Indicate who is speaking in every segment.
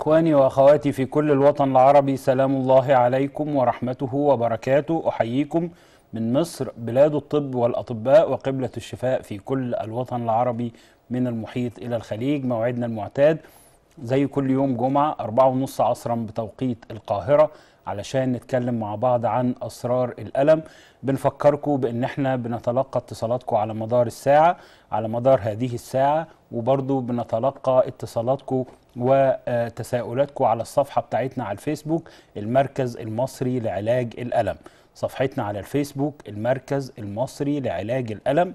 Speaker 1: إخواني وأخواتي في كل الوطن العربي سلام الله عليكم ورحمته وبركاته أحييكم من مصر بلاد الطب والأطباء وقبلة الشفاء في كل الوطن العربي من المحيط إلى الخليج موعدنا المعتاد زي كل يوم جمعة أربعة ونص عصرا بتوقيت القاهرة علشان نتكلم مع بعض عن أسرار الألم بنفكركم بأن احنا بنتلقى اتصالاتكم على مدار الساعة على مدار هذه الساعة وبرضو بنتلقى اتصالاتكم وتساؤلاتكم على الصفحة بتاعتنا على الفيسبوك المركز المصري لعلاج الألم صفحتنا على الفيسبوك المركز المصري لعلاج الألم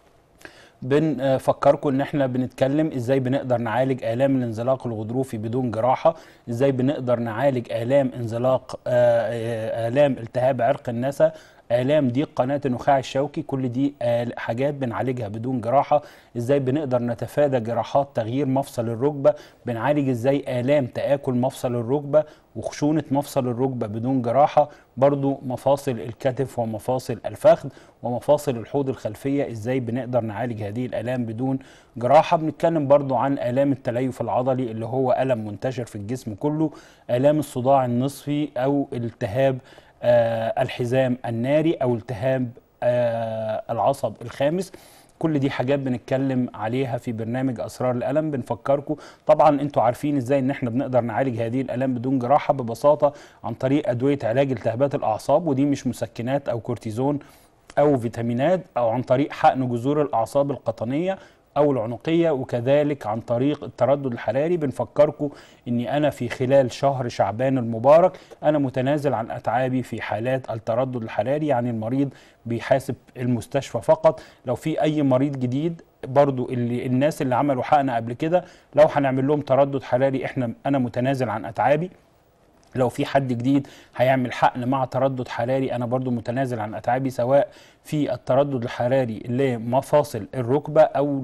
Speaker 1: بنفكركم ان احنا بنتكلم ازاي بنقدر نعالج الام الانزلاق الغضروفي بدون جراحه ازاي بنقدر نعالج الام انزلاق الام التهاب عرق النسا الام ضيق قناه النخاع الشوكي كل دي حاجات بنعالجها بدون جراحه ازاي بنقدر نتفادى جراحات تغيير مفصل الركبه بنعالج ازاي الام تاكل مفصل الركبه وخشونه مفصل الركبه بدون جراحه برضو مفاصل الكتف ومفاصل الفخذ ومفاصل الحوض الخلفيه ازاي بنقدر نعالج هذه الالام بدون جراحه بنتكلم برضو عن الام التليف العضلي اللي هو الم منتشر في الجسم كله الام الصداع النصفي او التهاب آه الحزام الناري او التهاب آه العصب الخامس كل دي حاجات بنتكلم عليها في برنامج اسرار الالم بنفكركم طبعا انتوا عارفين ازاي ان احنا بنقدر نعالج هذه الالام بدون جراحه ببساطه عن طريق ادويه علاج التهابات الاعصاب ودي مش مسكنات او كورتيزون او فيتامينات او عن طريق حقن جذور الاعصاب القطنيه او العنقيه وكذلك عن طريق التردد الحراري بنفكركم اني انا في خلال شهر شعبان المبارك انا متنازل عن اتعابي في حالات التردد الحراري يعني المريض بيحاسب المستشفى فقط لو في اي مريض جديد برضو اللي الناس اللي عملوا حقن قبل كده لو هنعمل لهم تردد حراري احنا انا متنازل عن اتعابي لو في حد جديد هيعمل حقن مع تردد حراري انا برضو متنازل عن اتعابي سواء في التردد الحراري لمفاصل الركبه او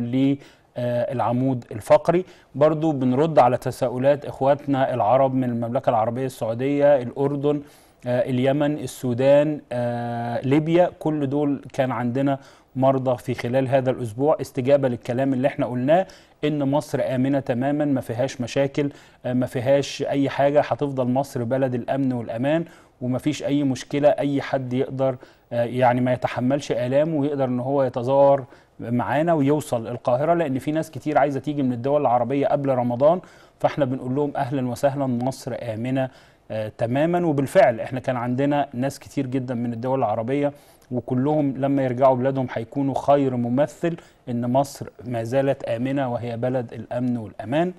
Speaker 1: للعمود الفقري برضو بنرد على تساؤلات اخواتنا العرب من المملكه العربيه السعوديه الاردن اليمن السودان ليبيا كل دول كان عندنا مرضى في خلال هذا الاسبوع استجابه للكلام اللي احنا قلناه ان مصر امنه تماما ما فيهاش مشاكل ما فيهاش اي حاجه هتفضل مصر بلد الامن والامان وما فيش اي مشكله اي حد يقدر يعني ما يتحملش الامه ويقدر ان هو يتزاور معانا ويوصل القاهره لان في ناس كتير عايزه تيجي من الدول العربيه قبل رمضان فاحنا بنقول لهم اهلا وسهلا مصر امنه آه تماما وبالفعل احنا كان عندنا ناس كتير جدا من الدول العربيه وكلهم لما يرجعوا بلادهم هيكونوا خير ممثل ان مصر ما زالت امنه وهي بلد الامن والامان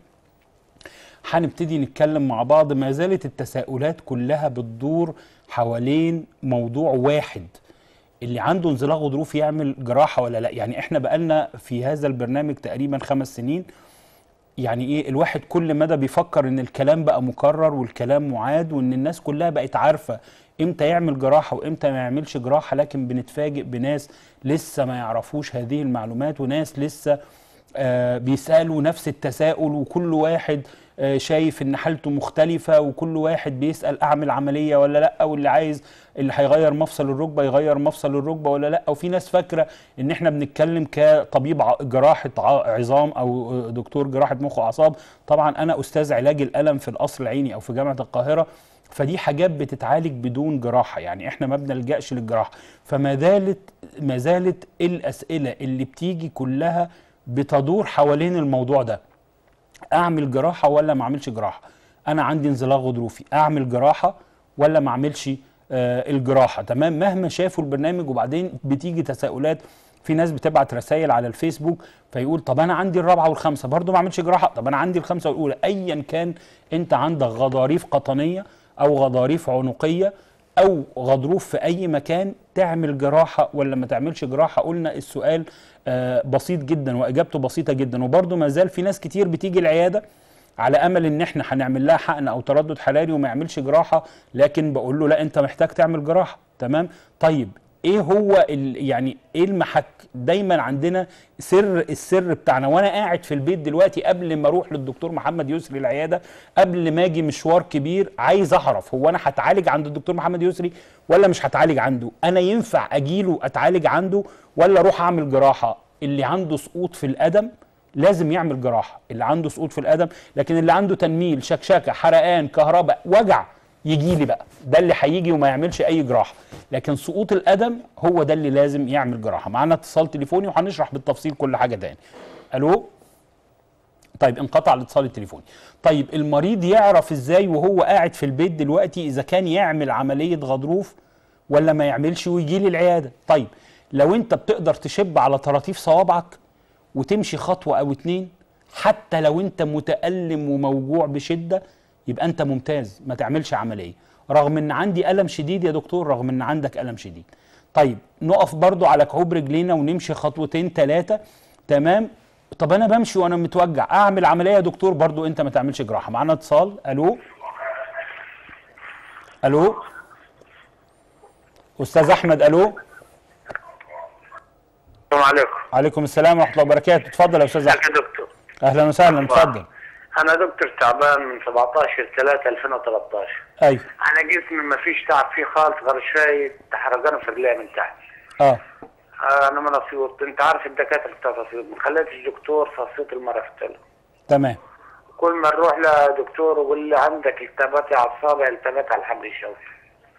Speaker 1: هنبتدي نتكلم مع بعض ما زالت التساؤلات كلها بتدور حوالين موضوع واحد اللي عنده انزلاق غضروفي يعمل جراحه ولا لا يعني احنا بقالنا في هذا البرنامج تقريبا خمس سنين يعني ايه الواحد كل مدى بيفكر ان الكلام بقى مكرر والكلام معاد وان الناس كلها بقت عارفه امتى يعمل جراحه وامتى ما يعملش جراحه لكن بنتفاجئ بناس لسه ما يعرفوش هذه المعلومات وناس لسه آه بيسالوا نفس التساؤل وكل واحد آه شايف ان حالته مختلفه وكل واحد بيسال اعمل عمليه ولا لا واللي عايز اللي هيغير مفصل الركبه يغير مفصل الركبه ولا لا وفي ناس فاكره ان احنا بنتكلم كطبيب جراحه عظام او دكتور جراحه مخ واعصاب طبعا انا استاذ علاج الالم في القصر العيني او في جامعه القاهره فدي حاجات بتتعالج بدون جراحه يعني احنا ما بنلجاش للجراحه فما زالت ما زالت الاسئله اللي بتيجي كلها بتدور حوالين الموضوع ده اعمل جراحه ولا ما اعملش جراحه انا عندي انزلاق غضروفي اعمل جراحه ولا ما اعملش آه الجراحه تمام مهما شافوا البرنامج وبعدين بتيجي تساؤلات في ناس بتبعت رسائل على الفيسبوك فيقول طب انا عندي الرابعه والخامسه برضو ما اعملش جراحه طب انا عندي الخامسه والاولى ايا كان انت عندك غضاريف قطنيه او غضاريف عنقيه او غضروف في اي مكان تعمل جراحه ولا ما تعملش جراحه قلنا السؤال آه بسيط جدا واجابته بسيطه جدا وبرضه ما زال في ناس كتير بتيجي العياده على امل ان احنا هنعمل لها حقن او تردد حراري وما يعملش جراحه لكن بقول له لا انت محتاج تعمل جراحه تمام طيب ايه هو يعني ايه المحك دايما عندنا سر السر بتاعنا وانا قاعد في البيت دلوقتي قبل ما اروح للدكتور محمد يسري العياده قبل ما اجي مشوار كبير عايز اعرف هو انا هتعالج عند الدكتور محمد يسري ولا مش هتعالج عنده انا ينفع اجيله اتعالج عنده ولا اروح اعمل جراحه اللي عنده سقوط في القدم لازم يعمل جراحه اللي عنده سقوط في القدم لكن اللي عنده تنميل شكشكه حرقان كهرباء وجع يجي لي بقى ده اللي هيجي وما يعملش اي جراحه لكن سقوط القدم هو ده اللي لازم يعمل جراحه معانا اتصال تليفوني وهنشرح بالتفصيل كل حاجه تاني الو طيب انقطع الاتصال التليفوني طيب المريض يعرف ازاي وهو قاعد في البيت دلوقتي اذا كان يعمل عمليه غضروف ولا ما يعملش ويجي لي العياده طيب لو انت بتقدر تشب على طراطيف صوابعك وتمشي خطوه او اتنين حتى لو انت متالم وموجوع بشده يبقى انت ممتاز ما تعملش عمليه رغم ان عندي الم شديد يا دكتور رغم ان عندك الم شديد طيب نقف برضو على كعوب رجلينا ونمشي خطوتين ثلاثه تمام طب انا بمشي وانا متوجع اعمل عمليه يا دكتور برضو انت ما تعملش جراحه معانا اتصال الو الو استاذ احمد الو
Speaker 2: السلام عليكم
Speaker 1: عليكم السلام ورحمه الله وبركاته اتفضل يا استاذ
Speaker 2: ازيك
Speaker 1: احمد
Speaker 2: يا دكتور
Speaker 1: اهلا وسهلا اتفضل
Speaker 2: انا دكتور تعبان من 17 3 2013
Speaker 1: ايوه
Speaker 2: انا جسمي ما فيش تعب فيه خالص غير شويه تحرجان في رجلي من تحت
Speaker 1: اه
Speaker 2: آه، انا من اسيوط انت عارف الدكاتره بتاعت اسيوط ما خليتش دكتور في اسيوط المره في
Speaker 1: تمام
Speaker 2: كل ما نروح لدكتور يقول لي عندك التهابات اعصاب التهابات على الحبل الشوكي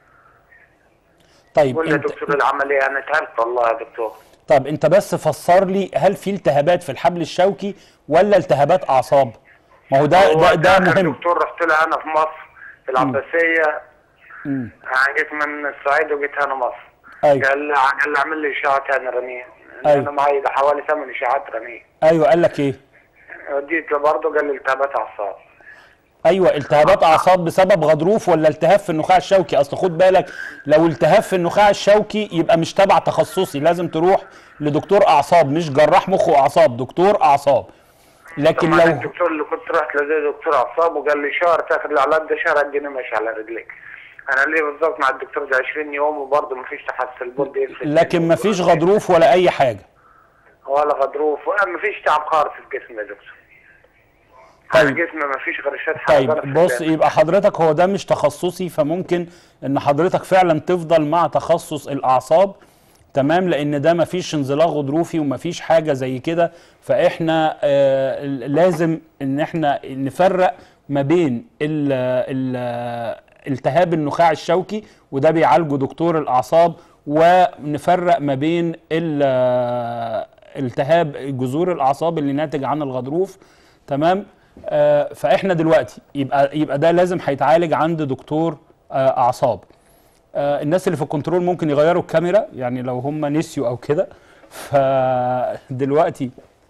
Speaker 1: طيب
Speaker 2: يقول لي يا
Speaker 1: انت
Speaker 2: دكتور العمليه انا تعبت والله يا دكتور
Speaker 1: طب انت بس فسر لي هل في التهابات في الحبل الشوكي ولا التهابات اعصاب ما هو ده
Speaker 2: هو
Speaker 1: ده ده
Speaker 2: آخر
Speaker 1: مهم
Speaker 2: دكتور رحت له انا في مصر في العباسيه
Speaker 1: مم.
Speaker 2: انا جيت من الصعيد وجيت هنا مصر
Speaker 1: ايوه
Speaker 2: قال لي قال لي اعمل لي اشاعه تاني رنين
Speaker 1: أيوة.
Speaker 2: انا معي ده حوالي ثمان اشاعات رنين
Speaker 1: ايوه قال لك ايه
Speaker 2: وديت له برضه قال لي التهابات اعصاب
Speaker 1: ايوه التهابات اعصاب بسبب غضروف ولا التهاب في النخاع الشوكي اصل خد بالك لو التهاب في النخاع الشوكي يبقى مش تبع تخصصي لازم تروح لدكتور اعصاب مش جراح مخ واعصاب دكتور اعصاب لكن
Speaker 2: طبعا
Speaker 1: لو
Speaker 2: الدكتور اللي كنت رحت له دكتور اعصاب وقال لي شهر تاخد العلاج ده شهر اديني ماشي على رجليك انا ليه بالظبط مع الدكتور ده 20 يوم وبرضه مفيش تحسن بود يفلت
Speaker 1: لكن مفيش غضروف ولا اي حاجه
Speaker 2: ولا غضروف ولا مفيش تعب خالص في الجسم يا دكتور
Speaker 1: طيب.
Speaker 2: طيب جسمي مفيش غير شويه
Speaker 1: طيب
Speaker 2: حرارة في
Speaker 1: بص
Speaker 2: الجسم.
Speaker 1: يبقى حضرتك هو ده مش تخصصي فممكن ان حضرتك فعلا تفضل مع تخصص الاعصاب تمام لان ده مفيش انزلاق غضروفي ومفيش حاجه زي كده فاحنا آه لازم ان احنا نفرق ما بين ال ال التهاب النخاع الشوكي وده بيعالجه دكتور الاعصاب ونفرق ما بين ال- التهاب جذور الاعصاب اللي ناتج عن الغضروف تمام آه فاحنا دلوقتي يبقى يبقى ده لازم هيتعالج عند دكتور آه اعصاب آه الناس اللي في الكنترول ممكن يغيروا الكاميرا يعني لو هم نسيوا او كده فدلوقتي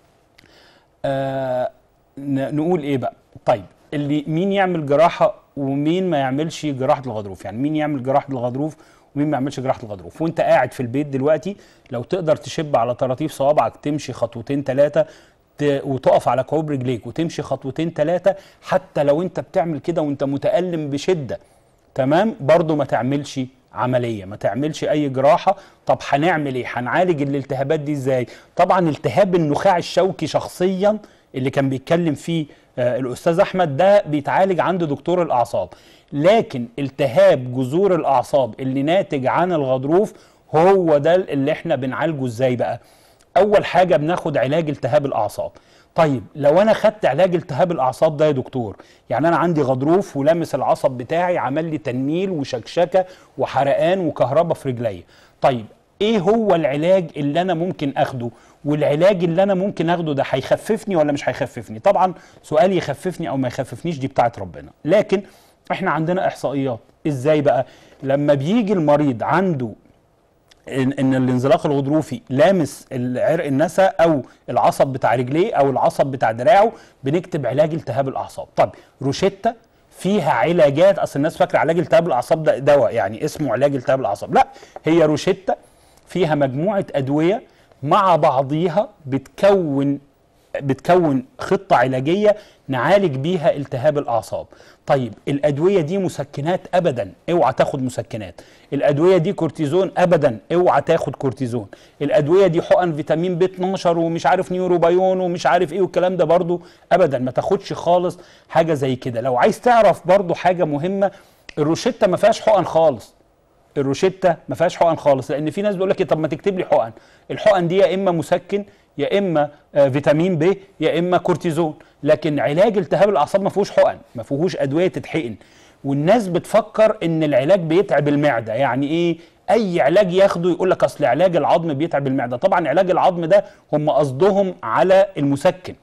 Speaker 1: آه ن- نقول ايه بقى طيب اللي مين يعمل جراحه ومين ما يعملش جراحه الغضروف يعني مين يعمل جراحه الغضروف ومين ما يعملش جراحه الغضروف وانت قاعد في البيت دلوقتي لو تقدر تشب على طراطيف صوابعك تمشي خطوتين ثلاثه وتقف على كعوب رجليك وتمشي خطوتين ثلاثه حتى لو انت بتعمل كده وانت متالم بشده تمام برضو ما تعملش عملية ما تعملش أي جراحة طب هنعمل إيه هنعالج الالتهابات دي إزاي طبعا التهاب النخاع الشوكي شخصيا اللي كان بيتكلم فيه آه الأستاذ أحمد ده بيتعالج عند دكتور الأعصاب لكن التهاب جذور الأعصاب اللي ناتج عن الغضروف هو ده اللي احنا بنعالجه إزاي بقى اول حاجه بناخد علاج التهاب الاعصاب طيب لو انا خدت علاج التهاب الاعصاب ده يا دكتور يعني انا عندي غضروف ولامس العصب بتاعي عمل لي تنميل وشكشكه وحرقان وكهرباء في رجليا طيب ايه هو العلاج اللي انا ممكن اخده والعلاج اللي انا ممكن اخده ده هيخففني ولا مش هيخففني طبعا سؤال يخففني او ما يخففنيش دي بتاعت ربنا لكن احنا عندنا احصائيات ازاي بقى لما بيجي المريض عنده ان ان الانزلاق الغضروفي لامس العرق النسا او العصب بتاع رجليه او العصب بتاع دراعه بنكتب علاج التهاب الاعصاب طب روشته فيها علاجات اصل الناس فاكره علاج التهاب الاعصاب ده دواء يعني اسمه علاج التهاب الاعصاب لا هي روشته فيها مجموعه ادويه مع بعضيها بتكون بتكون خطة علاجية نعالج بيها التهاب الأعصاب طيب الأدوية دي مسكنات أبدا اوعى تاخد مسكنات الأدوية دي كورتيزون أبدا اوعى تاخد كورتيزون الأدوية دي حقن فيتامين بي 12 ومش عارف نيوروبايون ومش عارف ايه والكلام ده برضو أبدا ما تاخدش خالص حاجة زي كده لو عايز تعرف برضو حاجة مهمة الروشتة ما فيهاش حقن خالص الروشته ما فيهاش حقن خالص لان في ناس بيقول لك إيه طب ما تكتب لي حقن الحقن دي يا اما مسكن يا اما آه، فيتامين ب يا اما كورتيزون لكن علاج التهاب الاعصاب ما فيهوش حقن ما فيهوش ادويه تتحقن والناس بتفكر ان العلاج بيتعب المعده يعني ايه اي علاج ياخده يقول لك اصل علاج العظم بيتعب المعده طبعا علاج العظم ده هم قصدهم على المسكن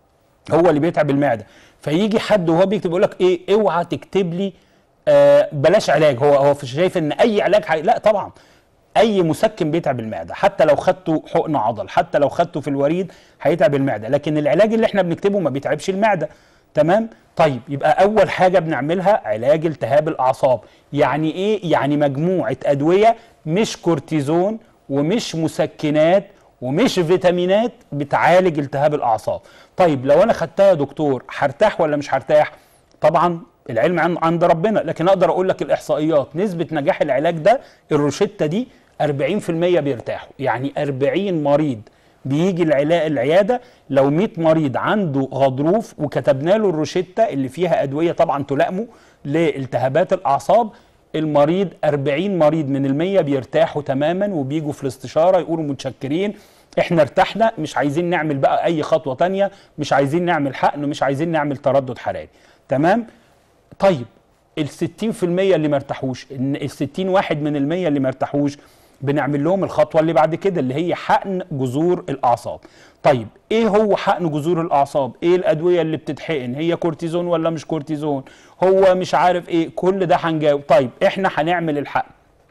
Speaker 1: هو اللي بيتعب المعده فيجي حد وهو بيكتب يقول لك ايه اوعى تكتب لي آه بلاش علاج هو هو شايف ان اي علاج حي... لا طبعا اي مسكن بيتعب المعده حتى لو خدته حقن عضل حتى لو خدته في الوريد هيتعب المعده لكن العلاج اللي احنا بنكتبه ما بيتعبش المعده تمام طيب يبقى اول حاجه بنعملها علاج التهاب الاعصاب يعني ايه يعني مجموعه ادويه مش كورتيزون ومش مسكنات ومش فيتامينات بتعالج التهاب الاعصاب طيب لو انا خدتها يا دكتور هرتاح ولا مش هرتاح طبعا العلم عن- عند ربنا لكن اقدر اقول لك الاحصائيات نسبه نجاح العلاج ده الروشته دي 40% بيرتاحوا يعني 40 مريض بيجي العلاء العياده لو 100 مريض عنده غضروف وكتبنا له الروشته اللي فيها ادويه طبعا تلائمه لالتهابات الاعصاب المريض 40 مريض من المية بيرتاحوا تماما وبيجوا في الاستشاره يقولوا متشكرين احنا ارتحنا مش عايزين نعمل بقى اي خطوه تانية مش عايزين نعمل حقن مش عايزين نعمل تردد حراري تمام طيب ال 60% اللي ما ارتاحوش ان ال 60 واحد من المية اللي ما ارتاحوش بنعمل لهم الخطوه اللي بعد كده اللي هي حقن جذور الاعصاب طيب ايه هو حقن جذور الاعصاب ايه الادويه اللي بتتحقن هي كورتيزون ولا مش كورتيزون هو مش عارف ايه كل ده هنجاوب طيب احنا هنعمل الحقن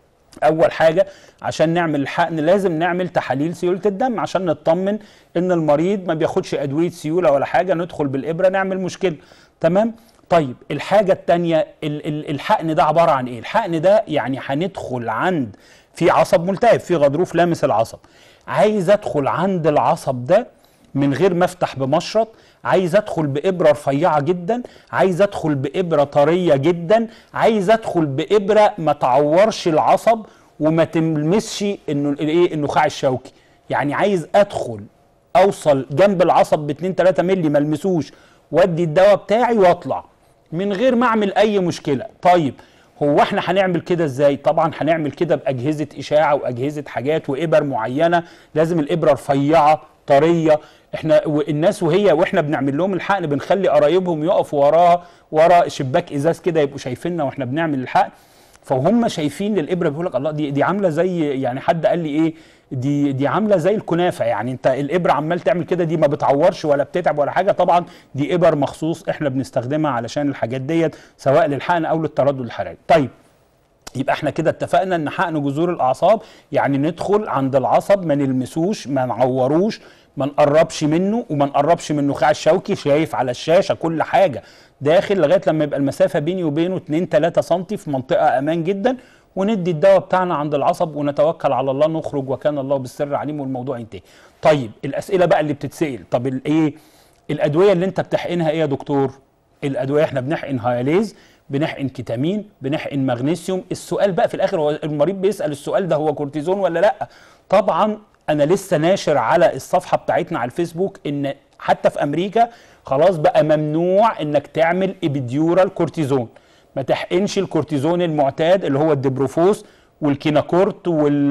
Speaker 1: اول حاجه عشان نعمل الحقن لازم نعمل تحاليل سيوله الدم عشان نطمن ان المريض ما بياخدش ادويه سيوله ولا حاجه ندخل بالابره نعمل مشكله تمام طيب الحاجه الثانيه الحقن ده عباره عن ايه الحقن ده يعني هندخل عند في عصب ملتهب في غضروف لامس العصب عايز ادخل عند العصب ده من غير ما افتح بمشرط عايز ادخل بابره رفيعه جدا عايز ادخل بابره طريه جدا عايز ادخل بابره ما تعورش العصب وما تلمسش انه الايه النخاع الشوكي يعني عايز ادخل اوصل جنب العصب ب 2 3 مللي ما المسوش وادي الدواء بتاعي واطلع من غير ما اعمل اي مشكله طيب هو احنا هنعمل كده ازاي طبعا هنعمل كده باجهزه اشاعه واجهزه حاجات وابر معينه لازم الابره رفيعه طريه احنا والناس وهي واحنا بنعمل لهم الحقن بنخلي قرايبهم يقفوا وراها ورا شباك ازاز كده يبقوا شايفيننا واحنا بنعمل الحقن فهم شايفين الابره بيقول لك الله دي دي عامله زي يعني حد قال لي ايه دي دي عامله زي الكنافه يعني انت الابره عمال تعمل كده دي ما بتعورش ولا بتتعب ولا حاجه طبعا دي ابر مخصوص احنا بنستخدمها علشان الحاجات ديت سواء للحقن او للتردد الحراري طيب يبقى احنا كده اتفقنا ان حقن جذور الاعصاب يعني ندخل عند العصب ما نلمسوش ما نعوروش ما نقربش منه وما نقربش من النخاع الشوكي شايف على الشاشه كل حاجه داخل لغايه لما يبقى المسافه بيني وبينه 2 3 سم في منطقه امان جدا وندي الدواء بتاعنا عند العصب ونتوكل على الله نخرج وكان الله بالسر عليم والموضوع ينتهي. طيب الاسئله بقى اللي بتتسال طب الايه الادويه اللي انت بتحقنها ايه يا دكتور؟ الادويه احنا بنحقن هاياليز بنحقن كيتامين بنحقن مغنيسيوم السؤال بقى في الاخر هو المريض بيسال السؤال ده هو كورتيزون ولا لا طبعا انا لسه ناشر على الصفحه بتاعتنا على الفيسبوك ان حتى في امريكا خلاص بقى ممنوع انك تعمل ابيديورال كورتيزون ما تحقنش الكورتيزون المعتاد اللي هو الدبروفوس والكيناكورت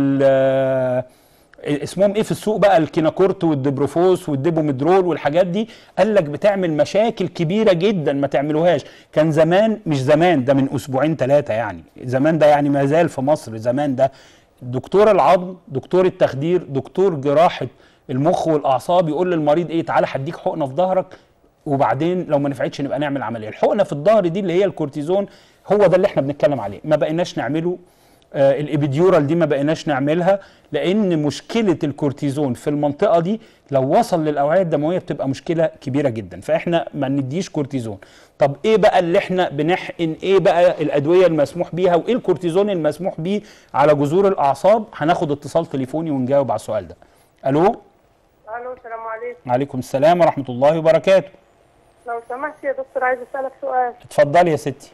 Speaker 1: وال اسمهم ايه في السوق بقى الكيناكورت والدبروفوس والديبوميدرول والحاجات دي قال لك بتعمل مشاكل كبيره جدا ما تعملوهاش كان زمان مش زمان ده من اسبوعين ثلاثه يعني زمان ده يعني ما زال في مصر زمان ده دكتور العظم دكتور التخدير دكتور جراحه المخ والاعصاب يقول للمريض ايه تعالى هديك حقنه في ظهرك وبعدين لو ما نفعتش نبقى نعمل عمليه الحقنه في الظهر دي اللي هي الكورتيزون هو ده اللي احنا بنتكلم عليه ما بقيناش نعمله آه الابيديورال دي ما بقيناش نعملها لان مشكله الكورتيزون في المنطقه دي لو وصل للاوعيه الدمويه بتبقى مشكله كبيره جدا فاحنا ما نديش كورتيزون طب ايه بقى اللي احنا بنحقن ايه بقى الادويه المسموح بيها وايه الكورتيزون المسموح بيه على جذور الاعصاب هناخد اتصال تليفوني ونجاوب على السؤال ده الو
Speaker 3: الو السلام عليكم
Speaker 1: عليكم السلام ورحمه الله وبركاته
Speaker 3: لو سمحت يا دكتور عايز اسالك سؤال
Speaker 1: اتفضلي يا ستي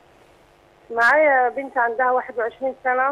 Speaker 3: معايا بنت عندها 21 سنه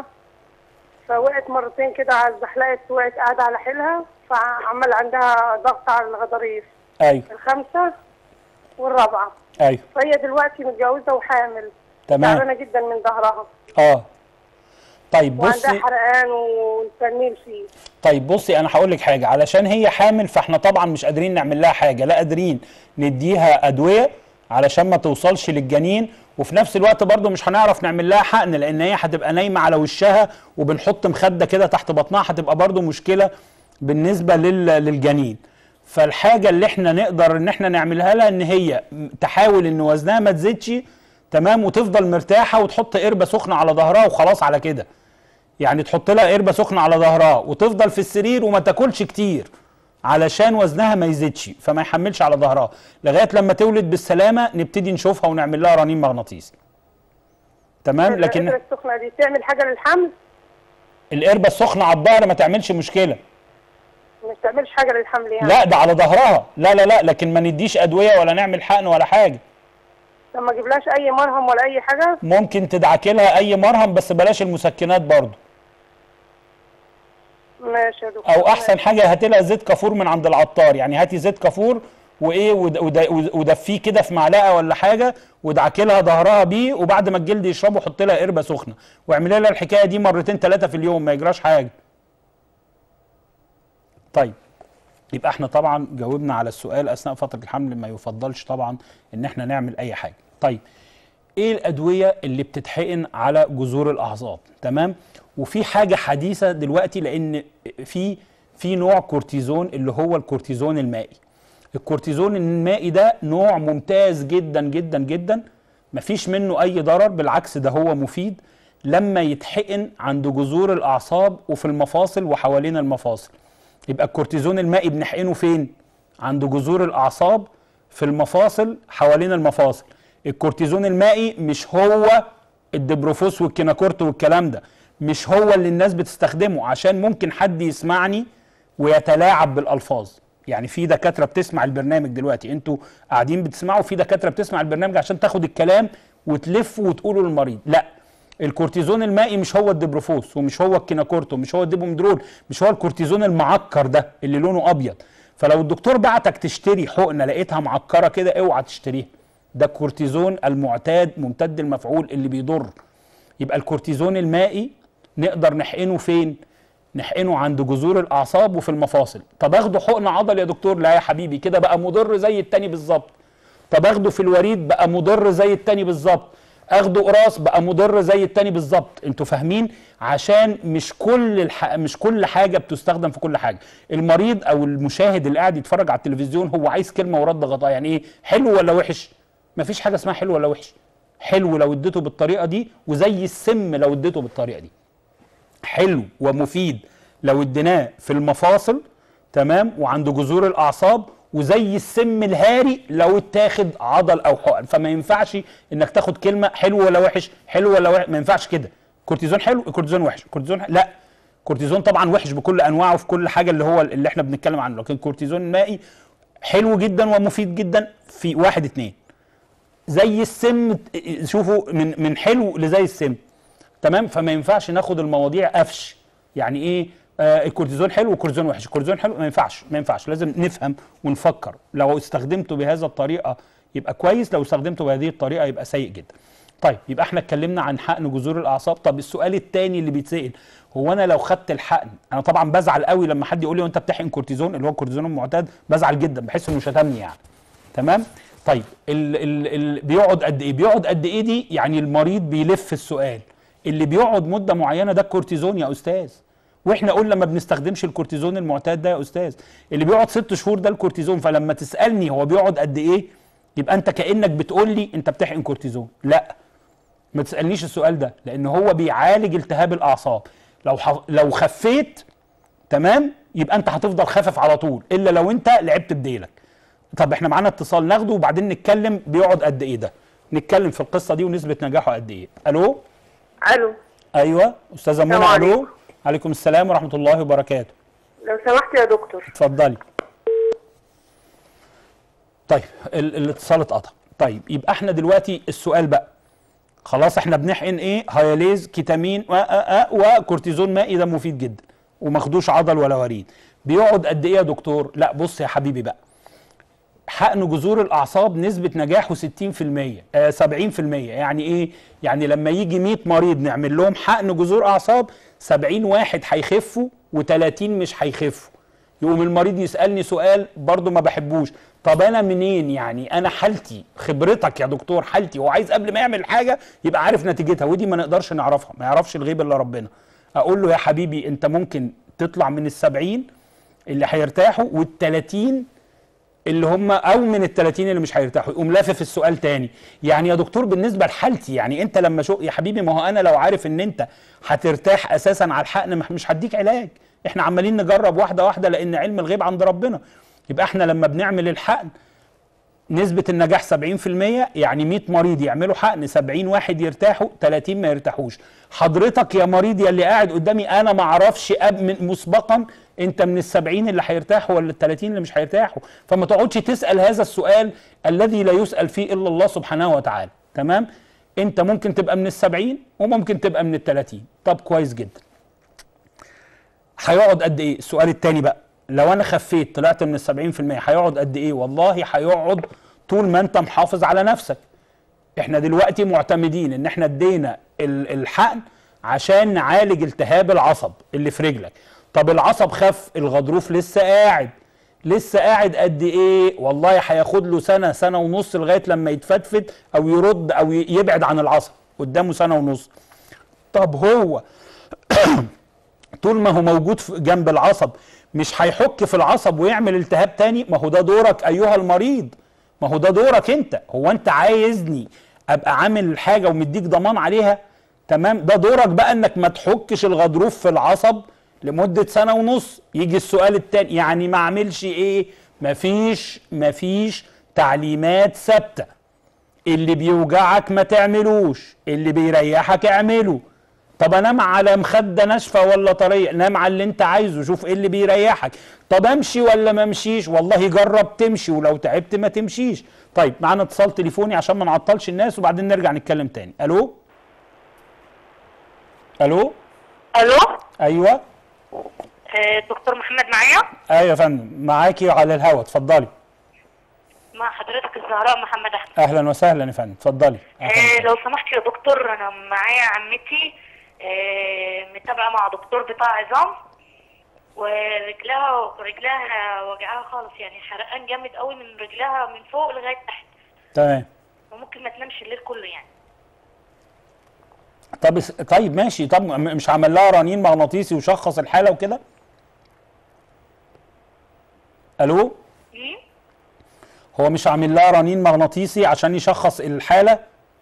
Speaker 3: فوقعت مرتين كده على الزحلقه وقعت قاعده على حيلها فعمل عندها ضغط على الغضاريف
Speaker 1: ايوه
Speaker 3: الخامسه والرابعه
Speaker 1: ايوه
Speaker 3: فهي دلوقتي متجوزه وحامل
Speaker 1: تمام
Speaker 3: تعبانه جدا من ظهرها
Speaker 1: اه طيب
Speaker 3: وعندها
Speaker 1: بصي
Speaker 3: حرقان وتنميل فيه
Speaker 1: طيب بصي انا هقول لك حاجه علشان هي حامل فاحنا طبعا مش قادرين نعمل لها حاجه لا قادرين نديها ادويه علشان ما توصلش للجنين وفي نفس الوقت برضو مش هنعرف نعمل لها حقن لان هي هتبقى نايمه على وشها وبنحط مخده كده تحت بطنها هتبقى برضو مشكله بالنسبه لل... للجنين فالحاجه اللي احنا نقدر ان احنا نعملها لها ان هي تحاول ان وزنها ما تزيدش تمام وتفضل مرتاحه وتحط قربه سخنه على ظهرها وخلاص على كده يعني تحط لها قربه سخنه على ظهرها وتفضل في السرير وما تاكلش كتير علشان وزنها ما يزيدش فما يحملش على ظهرها لغايه لما تولد بالسلامه نبتدي نشوفها ونعمل لها رنين مغناطيسي تمام لكن
Speaker 3: القدرة السخنة دي تعمل حاجة للحمل
Speaker 1: القربه السخنه على الظهر ما تعملش مشكله
Speaker 3: مش تعملش حاجة للحمل يعني
Speaker 1: لا ده على ظهرها لا لا لا لكن ما نديش ادويه ولا نعمل حقن ولا حاجه
Speaker 3: طب ما اجيبلهاش اي مرهم ولا اي حاجة
Speaker 1: ممكن تدعكي لها اي مرهم بس بلاش المسكنات برضو
Speaker 3: ماشي يا دكتور
Speaker 1: او احسن حاجه هاتي لها زيت كافور من عند العطار يعني هاتي زيت كافور وايه ود- ود- ودفيه كده في معلقه ولا حاجه ودعكي لها ظهرها بيه وبعد ما الجلد يشربه حط لها قربه سخنه واعملي لها الحكايه دي مرتين ثلاثه في اليوم ما يجراش حاجه طيب يبقى احنا طبعا جاوبنا على السؤال اثناء فتره الحمل ما يفضلش طبعا ان احنا نعمل اي حاجه طيب ايه الادويه اللي بتتحقن على جذور الاعصاب تمام وفي حاجه حديثه دلوقتي لان في في نوع كورتيزون اللي هو الكورتيزون المائي الكورتيزون المائي ده نوع ممتاز جدا جدا جدا مفيش منه اي ضرر بالعكس ده هو مفيد لما يتحقن عند جذور الاعصاب وفي المفاصل وحوالين المفاصل يبقى الكورتيزون المائي بنحقنه فين عند جذور الاعصاب في المفاصل حوالين المفاصل الكورتيزون المائي مش هو الدبروفوس والكيناكورت والكلام ده مش هو اللي الناس بتستخدمه عشان ممكن حد يسمعني ويتلاعب بالالفاظ يعني في دكاتره بتسمع البرنامج دلوقتي انتوا قاعدين بتسمعوا في دكاتره بتسمع البرنامج عشان تاخد الكلام وتلف وتقوله للمريض لا الكورتيزون المائي مش هو الدبروفوس ومش هو الكيناكورت ومش هو الديبومدرول مش هو الكورتيزون المعكر ده اللي لونه ابيض فلو الدكتور بعتك تشتري حقنه لقيتها معكره كده اوعى تشتريها ده الكورتيزون المعتاد ممتد المفعول اللي بيضر يبقى الكورتيزون المائي نقدر نحقنه فين نحقنه عند جذور الاعصاب وفي المفاصل طب اخده حقن عضل يا دكتور لا يا حبيبي كده بقى مضر زي التاني بالظبط طب اخده في الوريد بقى مضر زي التاني بالظبط اخده قراص بقى مضر زي التاني بالظبط انتوا فاهمين عشان مش كل الح... مش كل حاجه بتستخدم في كل حاجه المريض او المشاهد اللي قاعد يتفرج على التلفزيون هو عايز كلمه ورد غطاء يعني ايه حلو ولا وحش مفيش حاجه اسمها حلو ولا وحش حلو لو اديته بالطريقه دي وزي السم لو اديته بالطريقه دي حلو ومفيد لو اديناه في المفاصل تمام وعند جذور الاعصاب وزي السم الهاري لو اتاخد عضل او حقن فما ينفعش انك تاخد كلمه حلو ولا وحش حلو ولا وحش ما ينفعش كده كورتيزون حلو كورتيزون وحش كورتيزون ح... لا كورتيزون طبعا وحش بكل انواعه في كل حاجه اللي هو اللي احنا بنتكلم عنه لكن كورتيزون المائي حلو جدا ومفيد جدا في واحد اتنين زي السم شوفوا من من حلو لزي السم تمام فما ينفعش ناخد المواضيع قفش يعني ايه آه الكورتيزون حلو والكورتيزون وحش الكورتيزون حلو ما ينفعش ما ينفعش لازم نفهم ونفكر لو استخدمته بهذا الطريقه يبقى كويس لو استخدمته بهذه الطريقه يبقى سيء جدا طيب يبقى احنا اتكلمنا عن حقن جذور الاعصاب طب السؤال الثاني اللي بيتسال هو انا لو خدت الحقن انا طبعا بزعل قوي لما حد يقول لي وانت بتحقن كورتيزون اللي هو الكورتيزون المعتاد بزعل جدا بحس انه شتمني يعني تمام طيب ال ال ال بيقعد قد ايه بيقعد قد ايه دي يعني المريض بيلف السؤال اللي بيقعد مده معينه ده الكورتيزون يا استاذ واحنا قلنا ما بنستخدمش الكورتيزون المعتاد ده يا استاذ اللي بيقعد ست شهور ده الكورتيزون فلما تسالني هو بيقعد قد ايه يبقى انت كانك بتقول لي انت بتحقن كورتيزون لا ما تسالنيش السؤال ده لان هو بيعالج التهاب الاعصاب لو ح... لو خفيت تمام يبقى انت هتفضل خافف على طول الا لو انت لعبت بديلك طب احنا معانا اتصال ناخده وبعدين نتكلم بيقعد قد ايه ده نتكلم في القصه دي ونسبه نجاحه قد ايه الو
Speaker 3: الو
Speaker 1: ايوه استاذه منى
Speaker 3: السلام
Speaker 1: الو
Speaker 3: عليكم.
Speaker 1: عليكم السلام ورحمه الله وبركاته
Speaker 3: لو سمحت يا دكتور
Speaker 1: اتفضلي طيب ال الاتصال اتقطع طيب يبقى احنا دلوقتي السؤال بقى خلاص احنا بنحقن ايه هياليز كيتامين و- آ- آ- وكورتيزون مائي ده مفيد جدا وماخدوش عضل ولا وريد بيقعد قد ايه يا دكتور لا بص يا حبيبي بقى حقن جذور الاعصاب نسبه نجاحه 60% آه 70% يعني ايه يعني لما يجي 100 مريض نعمل لهم حقن جذور اعصاب 70 واحد هيخفوا و30 مش هيخفوا يقوم المريض يسالني سؤال برضه ما بحبوش طب انا منين يعني انا حالتي خبرتك يا دكتور حالتي هو عايز قبل ما يعمل حاجه يبقى عارف نتيجتها ودي ما نقدرش نعرفها ما يعرفش الغيب الا ربنا اقول له يا حبيبي انت ممكن تطلع من السبعين اللي هيرتاحوا والتلاتين اللي هم او من ال 30 اللي مش هيرتاحوا يقوم لافف السؤال تاني يعني يا دكتور بالنسبه لحالتي يعني انت لما شو يا حبيبي ما هو انا لو عارف ان انت هترتاح اساسا على الحقن مح- مش هديك علاج احنا عمالين نجرب واحده واحده لان علم الغيب عند ربنا يبقى احنا لما بنعمل الحقن نسبة النجاح 70% يعني 100 مريض يعملوا حقن 70 واحد يرتاحوا 30 ما يرتاحوش حضرتك يا مريض يا اللي قاعد قدامي انا ما اعرفش أب من مسبقا انت من ال 70 اللي هيرتاحوا ولا ال 30 اللي مش هيرتاحوا فما تقعدش تسال هذا السؤال الذي لا يسال فيه الا الله سبحانه وتعالى تمام انت ممكن تبقى من ال 70 وممكن تبقى من ال 30 طب كويس جدا هيقعد قد ايه السؤال التاني بقى لو انا خفيت طلعت من ال 70% هيقعد قد ايه والله هيقعد طول ما انت محافظ على نفسك احنا دلوقتي معتمدين ان احنا ادينا ال- الحقن عشان نعالج التهاب العصب اللي في رجلك طب العصب خف الغضروف لسه قاعد لسه قاعد قد ايه والله هياخد له سنه سنه ونص لغايه لما يتفتفت او يرد او ي- يبعد عن العصب قدامه سنه ونص طب هو طول ما هو موجود في- جنب العصب مش هيحك في العصب ويعمل التهاب تاني ما هو ده دورك ايها المريض ما هو ده دورك انت هو انت عايزني ابقى عامل الحاجه ومديك ضمان عليها تمام ده دورك بقى انك ما تحكش الغضروف في العصب لمده سنه ونص يجي السؤال التاني يعني ما اعملش ايه مفيش مفيش تعليمات ثابته اللي بيوجعك ما تعملوش اللي بيريحك اعمله طب انام على مخده ناشفه ولا طريه نام على اللي انت عايزه شوف ايه اللي بيريحك طب امشي ولا ما امشيش والله جرب تمشي ولو تعبت ما تمشيش طيب معانا اتصال تليفوني عشان ما نعطلش الناس وبعدين نرجع نتكلم تاني الو الو
Speaker 4: الو
Speaker 1: ايوه
Speaker 4: آه، دكتور محمد معايا
Speaker 1: ايوه يا فندم معاكي على الهوا اتفضلي
Speaker 4: مع حضرتك الزهراء محمد احمد
Speaker 1: اهلا وسهلا يا فندم اتفضلي أهلاً
Speaker 4: آه
Speaker 1: وسهلاً.
Speaker 4: لو سمحت يا دكتور انا معايا عمتي آه متابعه مع دكتور بتاع عظام ورجلها رجلها وجعها خالص يعني حرقان جامد قوي من رجلها من فوق لغايه تحت
Speaker 1: تمام
Speaker 4: وممكن ما تنامش الليل كله يعني
Speaker 1: طب اس- طيب ماشي طب م- مش عمل لها رنين مغناطيسي وشخص الحاله وكده الو
Speaker 4: مم؟
Speaker 1: هو مش عامل لها رنين مغناطيسي عشان يشخص الحاله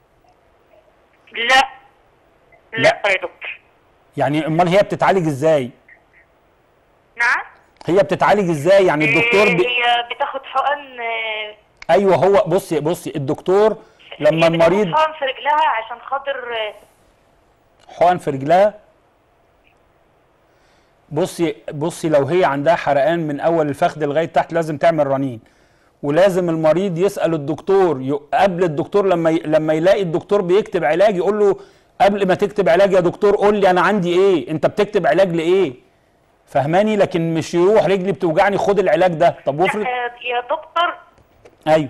Speaker 4: لا
Speaker 1: لا.
Speaker 4: لا يا دكتور
Speaker 1: يعني امال هي بتتعالج ازاي
Speaker 4: نعم
Speaker 1: هي بتتعالج ازاي يعني الدكتور
Speaker 4: آه،
Speaker 1: ب...
Speaker 4: هي بتاخد حقن آه،
Speaker 1: ايوه هو بصي بصي الدكتور لما
Speaker 4: هي بتاخد
Speaker 1: المريض
Speaker 4: حقن في رجلها عشان خاطر آه،
Speaker 1: حقن في رجلها بصي بصي لو هي عندها حرقان من اول الفخذ لغايه تحت لازم تعمل رنين ولازم المريض يسال الدكتور ي- قبل الدكتور لما ي... لما يلاقي الدكتور بيكتب علاج يقول له قبل ما تكتب علاج يا دكتور قول لي انا عندي ايه انت بتكتب علاج لايه فهماني لكن مش يروح رجلي بتوجعني خد العلاج ده طب وافرض
Speaker 4: آه، يا دكتور
Speaker 1: ايوه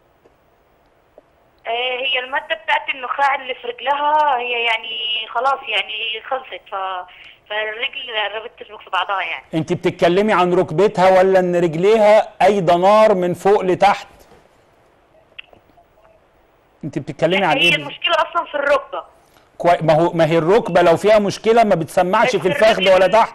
Speaker 4: آه، هي المادة بتاعت النخاع اللي في رجلها هي يعني خلاص يعني خلصت ف... فالرجل قربت تشبك في بعضها يعني
Speaker 1: انت بتتكلمي عن ركبتها ولا ان رجليها ايضا نار من فوق لتحت انت بتتكلمي عن
Speaker 4: هي
Speaker 1: ايه بالظبط؟
Speaker 4: المشكلة أصلا في الركبة
Speaker 1: كوي... ما هو ما هي الركبه لو فيها مشكله ما بتسمعش
Speaker 4: بس
Speaker 1: في الفخذ
Speaker 4: الرجل-
Speaker 1: ولا تحت